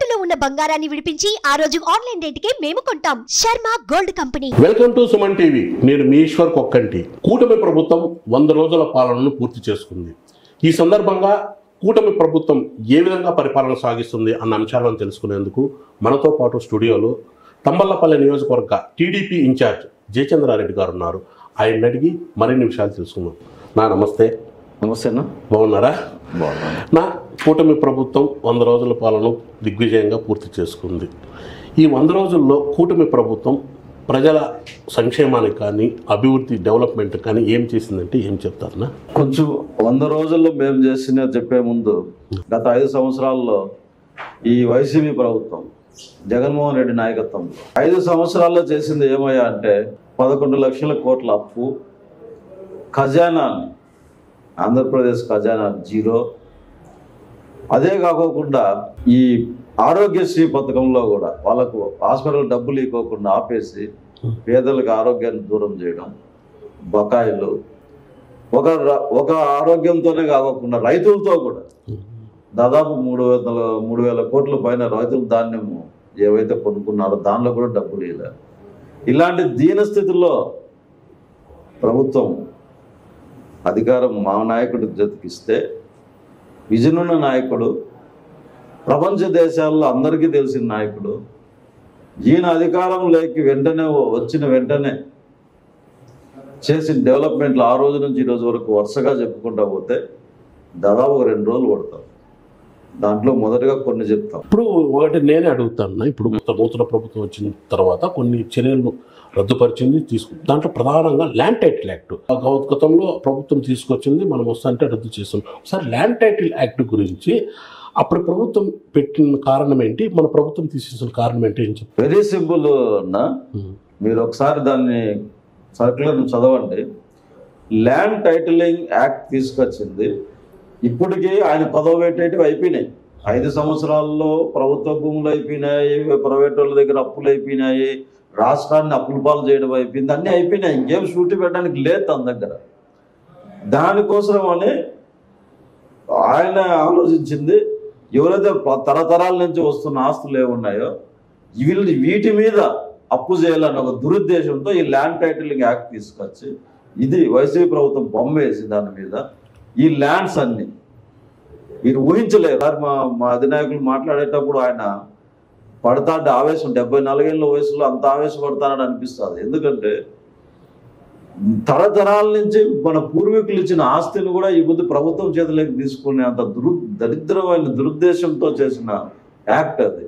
తాకట్టులో ఉన్న బంగారాన్ని విడిపించి ఆ రోజు ఆన్లైన్ రేటుకే మేము కొంటాం Sharma gold company welcome to Suman TV నేను మీ ఈశ్వర్ కొక్కంటి కూటమి ప్రభుత్వం వంద రోజుల పాలనను పూర్తి చేసుకుంది ఈ సందర్భంగా కూటమి ప్రభుత్వం ఏ విధంగా పరిపాలన సాగిస్తుంది అన్న అంశాలను తెలుసుకునేందుకు మనతో పాటు స్టూడియోలో తంబల్లపల్లి నియోజకవర్గ టీడీపీ ఇన్ఛార్జ్ జయచంద్రారెడ్డి గారు ఉన్నారు ఆయన అడిగి మరిన్ని విషయాలు తెలుసుకుందాం నా నమస్తే నమస్తే అన్న బాగున్నారా బాగున్నాను నా కూటమి ప్రభుత్వం వంద రోజుల పాలన దిగ్విజయంగా పూర్తి చేసుకుంది ఈ వంద రోజుల్లో కూటమి ప్రభుత్వం ప్రజల సంక్షేమానికి కానీ అభివృద్ధి డెవలప్మెంట్ కానీ ఏం చేసిందంటే ఏం చెప్తారనా కొంచెం వంద రోజుల్లో మేము చేసిన చెప్పే ముందు గత ఐదు సంవత్సరాల్లో ఈ వైసీపీ ప్రభుత్వం జగన్మోహన్ రెడ్డి నాయకత్వంలో ఐదు సంవత్సరాల్లో చేసింది ఏమయ్యా అంటే పదకొండు లక్షల కోట్ల అప్పు ఖజానాని ఆంధ్రప్రదేశ్ ఖజానా జీరో అదే కాకోకుండా ఈ ఆరోగ్యశ్రీ పథకంలో కూడా వాళ్ళకు హాస్పిటల్ డబ్బులు ఇవ్వకుండా ఆపేసి పేదలకు ఆరోగ్యాన్ని దూరం చేయడం బకాయిలు ఒక ర- ఒక ఆరోగ్యంతోనే కాకుండా రైతులతో కూడా దాదాపు మూడు వందల మూడు వేల కోట్ల పైన రైతులు ధాన్యము ఏవైతే కొనుక్కున్నారో దానిలో కూడా డబ్బులు ఇలా ఇలాంటి దీన స్థితిలో ప్రభుత్వం అధికారం మా నాయకుడి జతకిస్తే విజనున్న నాయకుడు ప్రపంచ దేశాల్లో అందరికీ తెలిసిన నాయకుడు ఈయన అధికారంలోకి వెంటనే వచ్చిన వెంటనే చేసిన డెవలప్మెంట్లు ఆ రోజు నుంచి ఈ రోజు వరకు వరుసగా చెప్పుకుంటా పోతే దాదాపు ఒక రెండు రోజులు పడతాం దాంట్లో మొదటగా కొన్ని చెప్తాం ఇప్పుడు ఒకటి నేనే అడుగుతాను ఇప్పుడు నూతన ప్రభుత్వం వచ్చిన తర్వాత కొన్ని చర్యలు రద్దుపరిచింది తీసుకు దాంట్లో ప్రధానంగా ల్యాండ్ టైటిల్ యాక్ట్ గతంలో ప్రభుత్వం తీసుకొచ్చింది మనం వస్తుంటే రద్దు చేస్తాం ఒకసారి ల్యాండ్ టైటిల్ యాక్ట్ గురించి అప్పుడు ప్రభుత్వం పెట్టిన కారణం ఏంటి మన ప్రభుత్వం తీసేసిన కారణం ఏంటి ఏం చెప్తారు వెరీ సింపుల్ అన్న మీరు ఒకసారి దాన్ని సర్క్యులర్ చదవండి ల్యాండ్ టైటిలింగ్ యాక్ట్ తీసుకొచ్చింది ఇప్పటికీ ఆయన పదవి పెట్టేటివి అయిపోయినాయి ఐదు సంవత్సరాల్లో ప్రభుత్వ భూములు అయిపోయినాయి ప్రైవేట్ వాళ్ళ దగ్గర అప్పులు అయిపోయినాయి రాష్ట్రాన్ని అప్పుల పాలు చేయడం అయిపోయింది అన్నీ అయిపోయినాయి ఇంకేం షూటి పెట్టడానికి లేదు తన దగ్గర దానికోసం అని ఆయన ఆలోచించింది ఎవరైతే ప- తరతరాల నుంచి వస్తున్న ఆస్తులు ఏమున్నాయో వీళ్ళు వీటి మీద అప్పు చేయాలన్న ఒక దురుద్దేశంతో ఈ ల్యాండ్ టైటిలింగ్ యాక్ట్ తీసుకొచ్చి ఇది వైసీపీ ప్రభుత్వం బొమ్మ వేసి దాని మీద ఈ ల్యాండ్స్ అన్ని మీరు ఊహించలేరు సార్ మా మా అధినాయకులు మాట్లాడేటప్పుడు ఆయన పడతాంటే ఆవేశం డెబ్బై నాలుగేళ్ళ వయసులో అంత ఆవేశపడతానని అనిపిస్తుంది ఎందుకంటే తరతరాల నుంచి మన పూర్వీకులు ఇచ్చిన ఆస్తిని కూడా ఈ బుద్ధి ప్రభుత్వం చేతిలోకి తీసుకునే అంత దురు దరిద్రమైన దురుద్దేశంతో చేసిన యాక్ట్ అది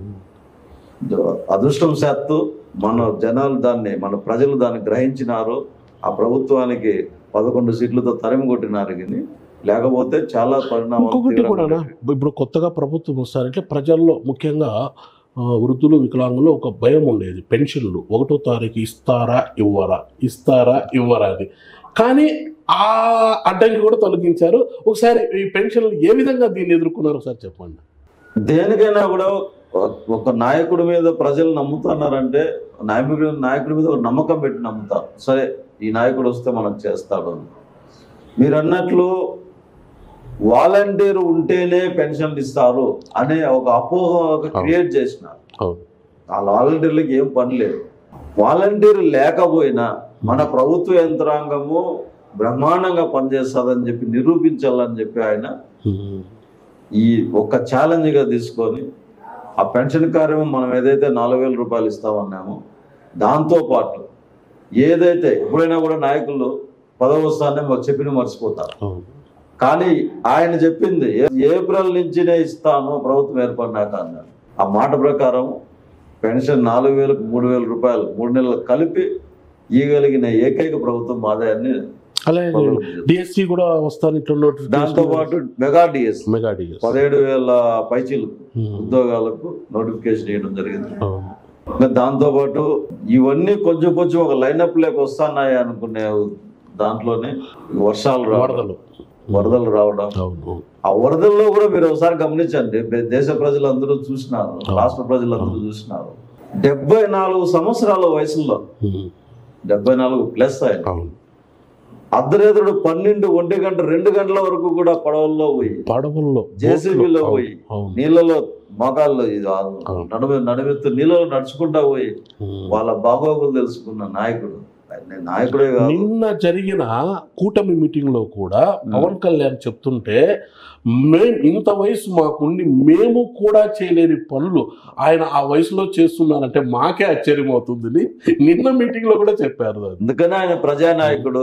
అదృష్టం శాత్తు మన జనాలు దాన్ని మన ప్రజలు దాన్ని గ్రహించినారు ఆ ప్రభుత్వానికి పదకొండు సీట్లతో తరిమి కొట్టినారు కానీ లేకపోతే చాలా పరిణామాలు ఇంకొకటి తీవ్రంగా కూడా ఉండేవి. ఇప్పుడు కొత్తగా ప్రభుత్వం వస్తారంటే ప్రజల్లో ముఖ్యంగా ఆ, వృద్ధులు వికలాంగులు ఒక భయం ఉండేది పెన్షన్లు ఒకటో తారీఖు ఇస్తారా ఇవ్వరా ఇస్తారా ఇవ్వరా అని కానీ ఆ అడ్డంకి కూడా తొలగించారు ఒకసారి ఈ పెన్షన్లు ఏ విధంగా దీన్ని ఎదుర్కొన్నారు ఒకసారి చెప్పండి దేనికైనా కూడా ఒక నాయకుడి మీద ప్రజలు నమ్ముతున్నారంటే నాయకుడి నాయకుడి మీద ఒక నమ్మకం పెట్టి నమ్ముతారు సరే ఈ నాయకుడు వస్తే మనం చేస్తాడు అని మీరు అన్నట్లు వాలంటీర్ ఉంటేనే పెన్షన్లు ఇస్తారు అనే ఒక అపోహ క్రియేట్ చేసినారు అవును ఆ వాలంటీర్లకు ఏం పని లేదు వాలంటీర్ లేకపోయినా మన ప్రభుత్వ యంత్రాంగము బ్రహ్మాండంగా పనిచేస్తుందని చెప్పి నిరూపించాలని చెప్పి ఆయన ఈ ఒక్క ఛాలెంజ్గా తీసుకొని ఆ పెన్షన్ కార్యక్రమం మనం ఏదైతే నాలుగు వేల రూపాయలు ఇస్తామన్నామో దాంతోపాటు ఏదైతే ఎప్పుడైనా కూడా నాయకులు పదవి వస్తానే మాకు చెప్పిన మర్చిపోతారు అవును కానీ ఆయన చెప్పింది ఏ- ఏప్రిల్ నుంచినే ఇస్తాను ప్రభుత్వం ఏర్పడినాక అన్నాడు ఆ మాట ప్రకారం పెన్షన్ నాలుగు వేలకు మూడు వేల రూపాయలు మూడు నెలలు కలిపి ఇవ్వగలిగిన ఏకైక ప్రభుత్వం మాదాయాన్ని అలాగే డిఎస్సి కూడా వస్తాను దాంతో పాటు మెగా డిఎస్ మెగా డిఎస్ పదిహేడు వేల పైచీలు ఉద్యోగాలకు నోటిఫికేషన్ ఇవ్వడం జరిగింది ఇంకా దాంతోపాటు ఇవన్నీ కొంచెం కొంచెం ఒక లైనప్ లేక వస్తున్నాయి అనుకునే దాంట్లోనే వర్షాలు రావడం వరదలు వరదలు రావడం అవును ఆ వరదల్లో కూడా మీరు ఒకసారి గమనించండి బే- దేశ ప్రజలందరూ చూసినారు రాష్ట్ర ప్రజలందరూ చూసినారు డెబ్బై నాలుగు సంవత్సరాల వయసులో ఉమ్. డెబ్బై నాలుగు ప్లస్ ఆయన అవును అర్ధరేతుడు పన్నెండు ఒంటి గంట రెండు గంటల వరకు కూడా పడవల్లో పోయి పడవల్లో జేసీబీలో అవును, పోయి అవును నీళ్ళలో మోకాళ్ళు ఇది ఆ నడుము నడుమెత్తు నీళ్ళలో నడుచుకుంటా పోయి వాళ్ళ బాగోగులు తెలుసుకున్న నాయకుడు ఆయన నాయకుడే కాదు నిన్న జరిగిన కూటమి మీటింగ్ లో కూడా పవన్ కళ్యాణ్ చెప్తుంటే మేం ఇంత వయసు మాకుండి మేము కూడా చేయలేని పనులు ఆయన ఆ వయసులో చేస్తున్నారంటే మాకే ఆశ్చర్యం అవుతుంది నిన్న మీటింగ్ లో కూడా చెప్పారు అది. అందుకనే ఆయన ప్రజానాయకుడు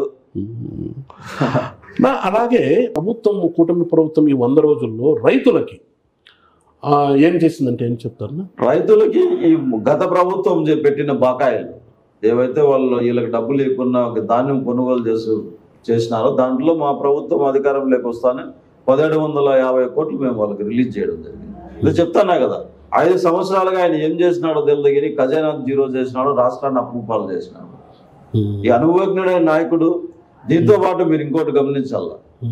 నా అలాగే ప్రభుత్వం కూటమి ప్రభుత్వం ఈ వంద రోజుల్లో రైతులకి ఆ, ఏం చేసిందంటే ఏం చెప్తారు రైతులకి ఈ గత ప్రభుత్వం చే- పెట్టిన బకాయిలు ఏవైతే వాళ్ళు వీళ్ళకి డబ్బు లేకున్నా ఒక ధాన్యం కొనుగోలు చేసి చేసినారో దాంట్లో మా ప్రభుత్వం అధికారంలోకి వస్తానే పదిహేడు వందల యాభై కోట్లు మేము వాళ్ళకి రిలీజ్ చేయడం జరిగింది ఇది చెప్తానా కదా ఐదు సంవత్సరాలుగా ఆయన ఏం చేసినాడో తెలియదు కానీ ఖజానా జీరో చేసినాడు రాష్ట్రాన్ని అప్పుపాలు చేసినాడు ఈ అనుభవజ్ఞుడైన నాయకుడు దీంతో పాటు మీరు ఇంకోటి గమనించాల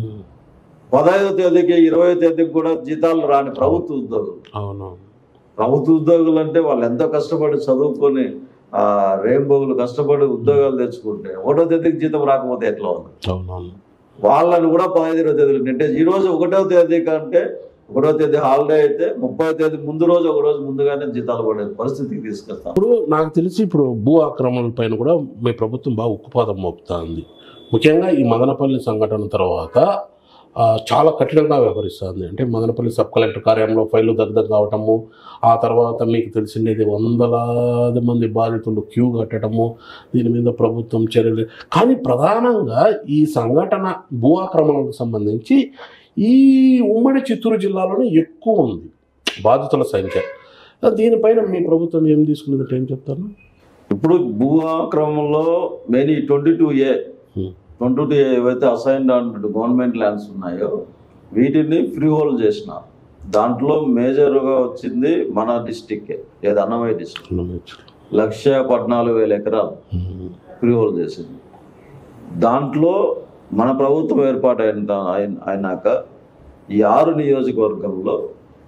పదహైదో తేదీకి ఇరవై తేదీకి కూడా జీతాలు రాని ప్రభుత్వ ఉద్యోగులు అవునవును ప్రభుత్వ ఉద్యోగులు అంటే వాళ్ళు ఎంతో కష్టపడి చదువుకొని ఆ రేంబోగులు కష్టపడి ఉద్యోగాలు తెచ్చుకుంటే ఒకటో తేదీకి జీతం రాకపోతే ఎట్లా ఉంది అవునవును వాళ్ళని కూడా పదహైదో తేదీకి అంటే ఈ రోజు ఒకటో తేదీ కంటే ఒకటో తేదీ హాలిడే అయితే ముప్పై తేదీ ముందు రోజు ఒక రోజు ముందుగానే జీతాలు పడే పరిస్థితికి తీసుకొస్తాం ఇప్పుడు నాకు తెలిసి ఇప్పుడు భూ ఆక్రమణల పైన కూడా మీ ప్రభుత్వం బాగా ఉక్కుపాదం మోపుతా ఉంది ముఖ్యంగా ఈ మదనపల్లి సంఘటన తర్వాత ఆ, చాలా కఠినంగా వ్యవహరిస్తుంది అంటే మదనపల్లి సబ్ కలెక్టర్ కార్యాలయంలో ఫైళ్లు దగ్ధం కావటము ఆ తర్వాత మీకు తెలిసిండేది వందలాది మంది బాధితులు క్యూ కట్టడము దీని మీద ప్రభుత్వం చర్యలు కానీ ప్రధానంగా ఈ సంఘటన భూ ఆక్రమణకు సంబంధించి ఈ ఉమ్మడి చిత్తూరు జిల్లాలోనే ఎక్కువ ఉంది బాధితుల సంఖ్య దీనిపైన మీ ప్రభుత్వం ఏం తీసుకున్నదంటే ఏం చెప్తాను ఇప్పుడు భూ ఆక్రమంలో మెయిన్ ఈ twenty two A Hmm. Twenty two A ఏవైతే అసైన్డ్ అంటు గవర్నమెంట్ ల్యాండ్స్ ఉన్నాయో వీటిని ఫ్రీ హోల్డ్ చేసినారు దాంట్లో మేజర్గా వచ్చింది మన డిస్టిక్ ఏది అన్నమయ్య డిస్టిక్ లక్ష పద్నాలుగు వేల ఎకరాలు ఫ్రీ హోల్డ్ చేసింది దాంట్లో మన ప్రభుత్వం ఏర్పాటు అయిన అయిన- అయినాక ఈ ఆరు నియోజకవర్గంలో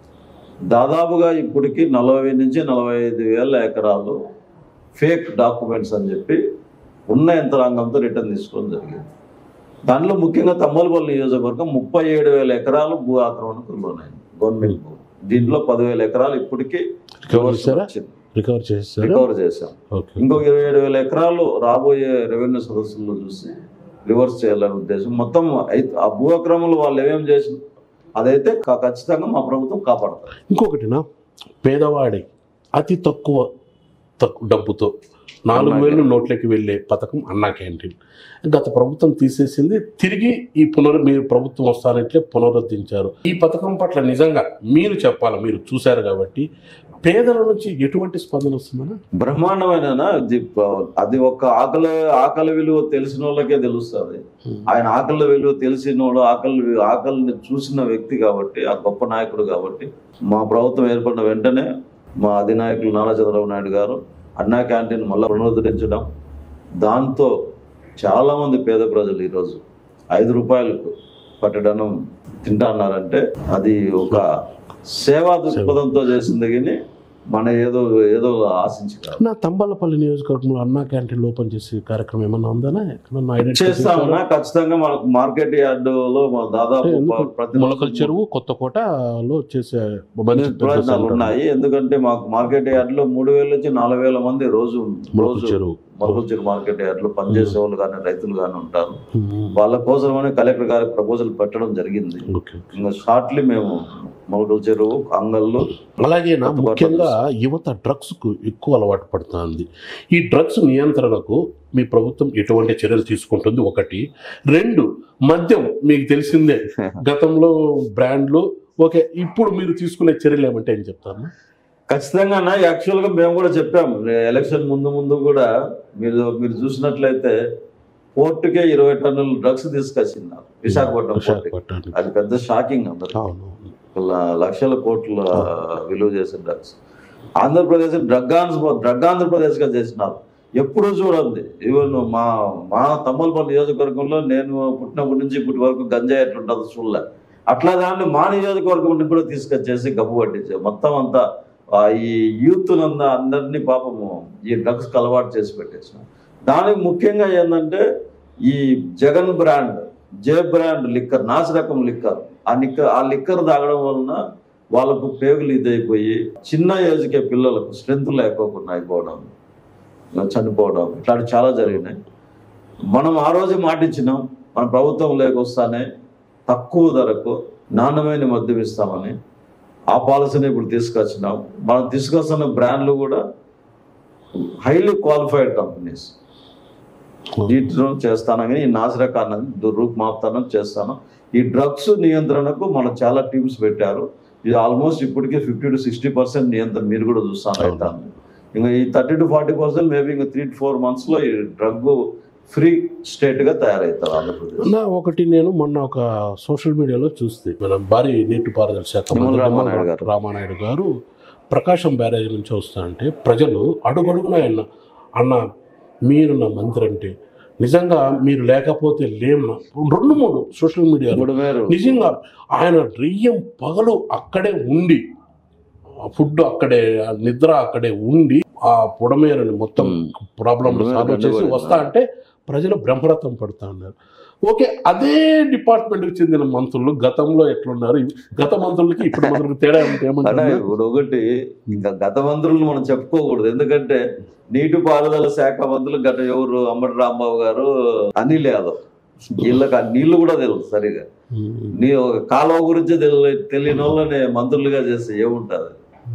దాదాపుగా ఇప్పటికి నలభై నుంచి నలభై ఐదు వేల ఎకరాలు ఫేక్ డాక్యుమెంట్స్ అని చెప్పి ఉన్న యంత్రాంగంతో రిటర్న్ తీసుకోవడం జరిగింది దాంట్లో ముఖ్యంగా తమ్మలపల్లి నియోజకవర్గం ముప్పై ఏడు వేల ఎకరాలు భూ ఆక్రమణకు లోనైంది గవర్నమెంట్ భూ దీంట్లో పదివేల ఎకరాలు ఇప్పటికీ రికవర్ చేశారా రికవర్ చేశారా రికవర్ చేశాం ఓకే ఇంకొక ఇరవై ఏడు వేల ఎకరాలు రాబోయే రెవెన్యూ సదస్సుల్లో చూసి రివర్స్ చేయాలనే ఉద్దేశం మొత్తం ఐ- ఆ భూ అక్రమాలు వాళ్ళు ఏమేమి చేసిన అదైతే క- ఖచ్చితంగా మా ప్రభుత్వం కాపాడతారు ఇంకొకటినా పేదవాడి అతి తక్కువ తక్కువ డబ్బుతో నాలుగు అన్నా వేలు నోట్లకి వెళ్ళే పథకం అన్నా క్యాంటీన్ గత ప్రభుత్వం తీసేసింది తిరిగి ఈ పునరు మీరు ప్రభుత్వం వస్తానంటే పునరుద్ధరించారు ఈ పథకం పట్ల నిజంగా మీరు చెప్పాలి మీరు చూశారు కాబట్టి పేదల నుంచి ఎటువంటి స్పందన వస్తుందన్నా బ్రహ్మాండమైన అది అది ఒక ఆకలి ఆకలి విలువ తెలిసిన వాళ్ళకే తెలుస్తుంది ఆయన ఆకలి విలువ తెలిసినోడు ఆకలి ఆకలిని చూసిన వ్యక్తి కాబట్టి ఆ గొప్ప నాయకుడు కాబట్టి మా ప్రభుత్వం ఏర్పడిన వెంటనే మా అధినాయకులు నారా చంద్రబాబు నాయుడు గారు అన్నా క్యాంటీన్ మళ్ళీ పునరుద్ధరించడం దాంతో చాలామంది పేద ప్రజలు ఈరోజు ఐదు రూపాయలకు పట్టడం తింటున్నారంటే అది ఒక సేవా దృక్పథంతో చేసింది కానీ మన ఏదో ఏదో ఆశించి కాదు నా తంబాలపల్లి నియోజకవర్గంలో అన్నా క్యాంటీన్ ఓపెన్ చేసే కార్యక్రమం ఏమన్నా ఉందనా ఎక్కడన్నా ఐడెంటిఫై చేస్తామన్నా ఖచ్చితంగా మనకు మార్కెట్ యార్డులో మన దాదాపు ఎందుకు? ప్రతి మొలకల చెరువు కొత్త కోటలో చేసే మంచి పెద్ద ప్రయత్నాలు సెంటర్. ఉన్నాయి ఎందుకంటే మాకు మార్కెట్ యార్డులో మూడు వేల నుంచి నాలుగు వేల మంది రోజు మొలకల రోజు చెరువు మొలకల చెరువు మార్కెట్ యార్డులో పనిచేసే వాళ్ళు కానీ రైతులు కానీ ఉంటారు ఉమ్. వాళ్ళ కోసమని కలెక్టర్ గారికి ప్రపోజల్ పెట్టడం జరిగింది ఓకే ఇంకా షార్ట్లీ మేము మొలకల చెరువు అంగళ్ళు అలాగే నా కొత్త ముఖ్యంగా యువత డ్రగ్స్ కు ఎక్కువ అలవాటు పడుతుంది ఈ డ్రగ్స్ నియంత్రణకు మీ ప్రభుత్వం ఎటువంటి చర్యలు తీసుకుంటుంది ఒకటి రెండు మద్యం మీకు తెలిసిందే గతంలో బ్రాండ్లు ఓకే ఇప్పుడు మీరు తీసుకునే చర్యలు ఏమంటే ఏం చెప్తాను ఖచ్చితంగా యాక్చువల్ గా మేము కూడా చెప్పాం ఎలక్షన్ ముందు ముందు కూడా మీరు మీరు చూసినట్లయితే పోర్టుకే ఇరవై టన్నుల డ్రగ్స్ తీసుకొచ్చిన్నారు విశాఖపట్నం పోర్టుకి విశాఖపట్నానికి అది పెద్ద షాకింగ్ అందరు అవును లక్షల కోట్ల విలువ చేసే drugs Andhra Pradesh drug Andhra drug Andhra Pradesh గా చేసినారు ఎప్పుడు చూడండి ఈవెన్ మా మా తమ్మలపల్లి నియోజకవర్గంలో నేను పుట్టినప్పటి నుంచి ఇప్పటి వరకు గంజాయి ఎట్లుంటుందో చూడలే అట్లా దాన్ని మా నియోజకవర్గం నుండి కూడా తీసుకొచ్చేసి గబ్బు పట్టించే మొత్తం అంతా ఆ, ఈ యూత్ నంద అందరినీ పాపము ఈ డ్రగ్స్ అలవాటు చేసి పెట్టేసిన దానికి ముఖ్యంగా ఏంటంటే ఈ Jagan brand J brand liquor నాసి రకం లిక్కర్ ఆ లిక్కర్ ఆ లిక్కర్ తాగడం వలన వాళ్ళకు పేగులు ఇదైపోయి చిన్న ఏజ్కే పిల్లలకు స్ట్రెంత్ లేకోకుండా అయిపోవడం చనిపోవడం ఇట్లాంటివి చాలా జరిగినాయి మనం ఆ రోజు మాట ఇచ్చినాం మన ప్రభుత్వం లేకొస్తానే తక్కువ ధరకు నాణ్యమైన మద్యం ఇస్తామని ఆ పాలసీని ఇప్పుడు తీసుకొచ్చినాం మనం తీసుకొస్తున్న బ్రాండ్లు కూడా హైలీ క్వాలిఫైడ్ కంపెనీస్ వీటిలో చేస్తానని ఈ నాసిరకాన్ని రూపుమాపుతానం చేస్తాను ఈ డ్రగ్స్ నియంత్రణకు మనం చాలా టీమ్స్ పెట్టారు ఇది ఆల్మోస్ట్ ఇప్పటికే ఫిఫ్టీ టు సిక్స్టీ పర్సెంట్ నియంత్రణ మీరు కూడా చూస్తాను అవును. అయితే ఇంకా ఈ thirty to forty percent maybe ఇంకా త్రీ టు ఫోర్ మంత్స్లో ఈ డ్రగ్ ఫ్రీ స్టేట్గా తయారవుతారు ఆంధ్రప్రదేశ్ నా ఒకటి నేను మొన్న ఒక సోషల్ మీడియాలో చూస్తే మన భారీ నీటిపారుదల శాఖ నిమ్మల మంత్రి రామానాయుడు నిమ్మల గారు. రామానాయుడు గారు ప్రకాశం బ్యారేజ్ నుంచి వస్తా అంటే ప్రజలు అడుగడుగున ఆయన అన్న మీరు నా మంత్రి అంటే నిజంగా మీరు లేకపోతే లేమన్నా రెండు మూడు సోషల్ మీడియాలో ఇప్పుడు మీరు నిజంగా ఆయన రెయ్యం పగలు అక్కడే ఉండి ఫుడ్ అక్కడే ఆ నిద్ర అక్కడే ఉండి ఆ పొడమేరని మొత్తం ప్రాబ్లం పొడమేర సాల్వ్ చేసి గడ్డగొట్టిన. వస్తా అంటే ప్రజలు బ్రహ్మరథం పడుతా ఉన్నారు ఓకే అదే డిపార్ట్మెంట్కి చెందిన మంత్రులు గతంలో ఎట్లున్నారు గత మంత్రులకి ఇప్పుడు మంత్రులకి తేడా ఉంటే అంటే ఏమంటారు ఇప్పుడు ఒకటి ఇంకా గత మంత్రులు మనం చెప్పుకోకూడదు ఎందుకంటే నీటి పారుదల శాఖ మంత్రులు గత ఎవరు అంబటి రాంబాబు గారు అనిల్ యాదవ్ వీళ్ళకి ఆ నీళ్లు కూడా తెలుసు సరిగా నీ ఒక కాలువ గురించి తెలి తెలియని వాళ్ళని మంత్రులుగా చేస్తే ఏముంటుంది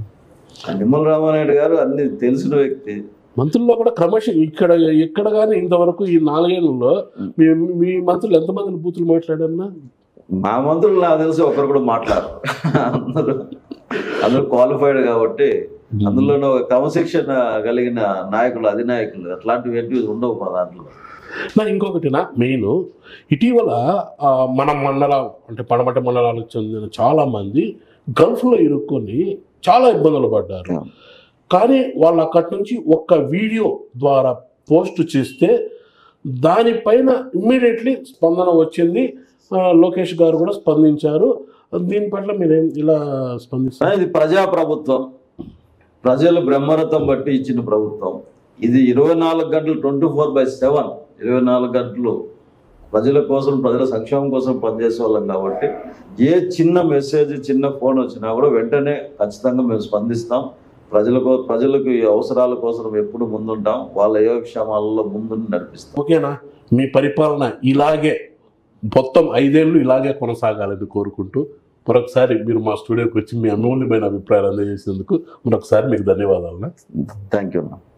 ఆ నిమ్మల రామానాయుడు గారు అన్ని తెలిసిన వ్యక్తి మంత్రుల్లో కూడా క్రమశ ఇక్కడ ఎక్కడ కానీ ఇంతవరకు ఈ నాలుగేళ్లలో మీ మీ మంత్రులు ఎంతమందిని బూతులు మాట్లాడారన్నా మా మంత్రులు నాకు తెలిసి ఒకరు కూడా మాట్లాడరు అందరూ అందరూ క్వాలిఫైడ్ కాబట్టి అందులోనూ ఒక క్రమశిక్షణ కలిగిన నాయకులు అధినాయకులు అట్లాంటివి ఏంటివి ఉండవు మా దాంట్లో నా ఇంకొకటినా మెయిన్ ఇటీవల ఆ, మన మండల అంటే పడమటి మండలాలకు చెందిన చాలా మంది గల్ఫ్లో ఇరుక్కొని చాలా ఇబ్బందులు పడ్డారు Yeah. కానీ వాళ్ళు అక్కడి నుంచి ఒక్క వీడియో ద్వారా పోస్ట్ చేస్తే దానిపైన ఇమ్మీడియట్లీ స్పందన వచ్చింది ఆ, లోకేష్ గారు కూడా స్పందించారు దీని పట్ల మీరేం ఇలా కానీ స్పందిస్తారు ఇది ప్రజా ప్రభుత్వం ప్రజలు బ్రహ్మరథం బట్టి ఇచ్చిన ప్రభుత్వం ఇది ఇరవై నాలుగు గంటలు ట్వంటీ ఫోర్ బై సెవెన్ ఇరవై నాలుగు గంటలు ప్రజల కోసం ప్రజల సంక్షేమం కోసం పనిచేసే వాళ్ళం కాబట్టి ఏ చిన్న మెసేజ్ చిన్న ఫోన్ వచ్చినా కూడా వెంటనే ఖచ్చితంగా మేము స్పందిస్తాం ప్రజలకు ప్రజలకు ఈ అవసరాల కోసం ఎప్పుడు ముందుంటాం వాళ్ళ యోగక్షేమాలలో ముందుండి నడిపిస్తాం ఓకేనా మీ పరిపాలన ఇలాగే మొత్తం ఐదేళ్ళు ఇలాగే కొనసాగాలని కోరుకుంటూ మరొకసారి మీరు మా స్టూడియోకి వచ్చి మీ అమూల్యమైన అభిప్రాయాలు అందజేసినందుకు మరొకసారి మీకు ధన్యవాదాలు థ్యాంక్ యూ